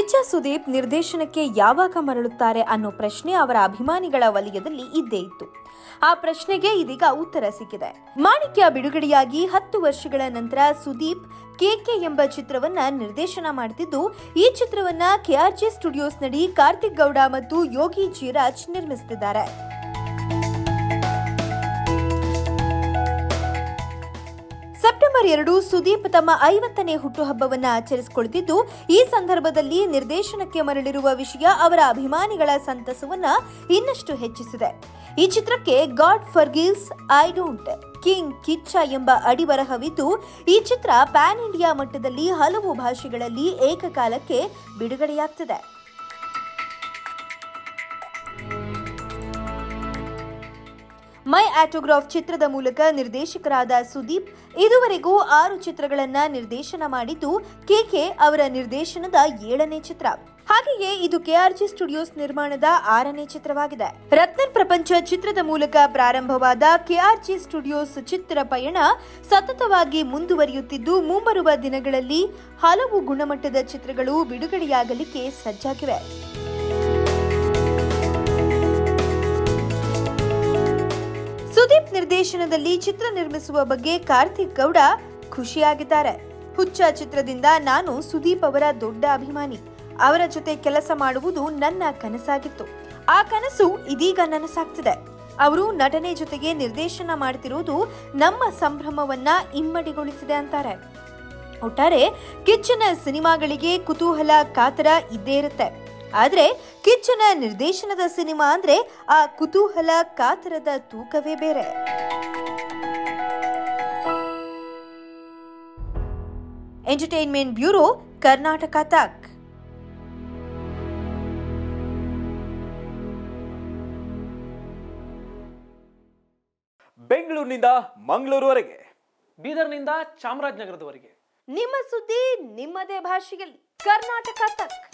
ಕಿಚ್ಚ ಸುದೀಪ್ ನಿರ್ದೇಶನಕ್ಕೆ ಯಾವಾಗ ಮರಳುತ್ತಾರೆ ಅನ್ನೋ ಪ್ರಶ್ನೆ ಅವರ ಅಭಿಮಾನಿಗಳ ವಲಯದಲ್ಲಿ ಇದ್ದೇ ಇತ್ತು ಆ ಪ್ರಶ್ನೆಗೆ ಇದೀಗ ಉತ್ತರ ಸಿಕ್ಕಿದೆ ಮಾಣಿಕ್ಯ ಬಿಡುಗಡೆಯಾಗಿ ಹತ್ತು ವರ್ಷಗಳ ನಂತರ ಸುದೀಪ್ ಕೆಕೆ ಎಂಬ ಚಿತ್ರವನ್ನ ನಿರ್ದೇಶನ ಮಾಡುತ್ತಿದ್ದು ಈ ಚಿತ್ರವನ್ನ ಕೆಆರ್ಜಿ ಸ್ಟುಡಿಯೋಸ್ ನಡಿ ಕಾರ್ತಿಕ್ ಗೌಡ ಮತ್ತು ಯೋಗಿ ಜೀರಾಜ್ ನಿರ್ಮಿಸುತ್ತಿದ್ದಾರೆ ಸೆಪ್ಟೆಂಬರ್ ಎರಡು ಸುದೀಪ್ ತಮ್ಮ ಐವತ್ತನೇ ಹುಟ್ಟುಹಬ್ಬವನ್ನ ಆಚರಿಸಿಕೊಳ್ಳುತ್ತಿದ್ದು ಈ ಸಂದರ್ಭದಲ್ಲಿ ನಿರ್ದೇಶನಕ್ಕೆ ಮರಳಿರುವ ವಿಷಯ ಅವರ ಅಭಿಮಾನಿಗಳ ಸಂತಸವನ್ನ ಇನ್ನಷ್ಟು ಹೆಚ್ಚಿಸಿದೆ ಈ ಚಿತ್ರಕ್ಕೆ God forgives I don't king Kichcha ಎಂಬ ಅಡಿಬರಹವಿದ್ದು ಈ ಚಿತ್ರ ಪ್ಯಾನ್ ಇಂಡಿಯಾ ಮಟ್ಟದಲ್ಲಿ ಹಲವು ಭಾಷೆಗಳಲ್ಲಿ ಏಕಕಾಲಕ್ಕೆ ಬಿಡುಗಡೆಯಾಗ್ತಿದೆ ಮೈ ಆಟೋಗ್ರಾಫ್ ಚಿತ್ರದ ಮೂಲಕ ನಿರ್ದೇಶಕರಾದ ಸುದೀಪ್ ಇದುವರೆಗೂ ಆರು ಚಿತ್ರಗಳನ್ನ ನಿರ್ದೇಶನ ಮಾಡಿದ್ದು ಕೆಕೆ ಅವರ ನಿರ್ದೇಶನದ ಏಳನೇ ಚಿತ್ರ ಹಾಗೆಯೇ ಇದು ಕೆಆರ್ಜಿ ಸ್ಟುಡಿಯೋಸ್ ನಿರ್ಮಾಣದ ಆರನೇ ಚಿತ್ರವಾಗಿದೆ ರತ್ನನ್ ಪ್ರಪಂಚ ಚಿತ್ರದ ಮೂಲಕ ಪ್ರಾರಂಭವಾದ ಕೆಆರ್ಜಿ ಸ್ಟುಡಿಯೋಸ್ ಚಿತ್ರ ಪಯಣ ಸತತವಾಗಿ ಮುಂದುವರಿಯುತ್ತಿದ್ದು ಮುಂಬರುವ ದಿನಗಳಲ್ಲಿ ಹಲವು ಗುಣಮಟ್ಟದ ಚಿತ್ರಗಳು ಬಿಡುಗಡೆಯಾಗಲಿಕ್ಕೆ ಸಜ್ಜಾಗಿವೆ ಸುದೀಪ್ ನಿರ್ದೇಶನದಲ್ಲಿ ಚಿತ್ರ ನಿರ್ಮಿಸುವ ಬಗ್ಗೆ ಕಾರ್ತಿಕ್ ಗೌಡ ಖುಷಿಯಾಗಿದ್ದಾರೆ ಹುಚ್ಚ ಚಿತ್ರದಿಂದ ನಾನು ಸುದೀಪ್ ಅವರ ದೊಡ್ಡ ಅಭಿಮಾನಿ ಅವರ ಜೊತೆ ಕೆಲಸ ಮಾಡುವುದು ನನ್ನ ಕನಸಾಗಿತ್ತು ಆ ಕನಸು ಇದೀಗ ನನಸಾಗ್ತಿದೆ ಅವರು ನಟನೆ ಜೊತೆಗೆ ನಿರ್ದೇಶನ ಮಾಡ್ತಿರುವುದು ನಮ್ಮ ಸಂಭ್ರಮವನ್ನ ಇಮ್ಮಡಿಗೊಳಿಸಿದೆ ಅಂತಾರೆ ಒಟ್ಟಾರೆ ಕಿಚ್ಚನ ಸಿನಿಮಾಗಳಿಗೆ ಕುತೂಹಲ ಕಾತರ ಇದ್ದೇ ಇರುತ್ತೆ ಆದ್ರೆ ಕಿಚ್ಚನ ನಿರ್ದೇಶನದ ಸಿನಿಮಾ ಅಂದ್ರೆ ಆ ಕುತೂಹಲ ಕಾತರದ ತೂಕವೇ ಬೇರೆ ಎಂಟರ್ಟೈನ್ಮೆಂಟ್ ಬ್ಯೂರೋ ಕರ್ನಾಟಕ ತಕ್ ಬೆಂಗಳೂರಿನಿಂದ ಮಂಗಳೂರುವರೆಗೆ ಬೀದರ್ನಿಂದ ಚಾಮರಾಜನಗರದವರೆಗೆ ನಿಮ್ಮ ಸುದ್ದಿ ನಿಮ್ಮದೇ ಭಾಷೆಯಲ್ಲಿ ಕರ್ನಾಟಕ ತಕ್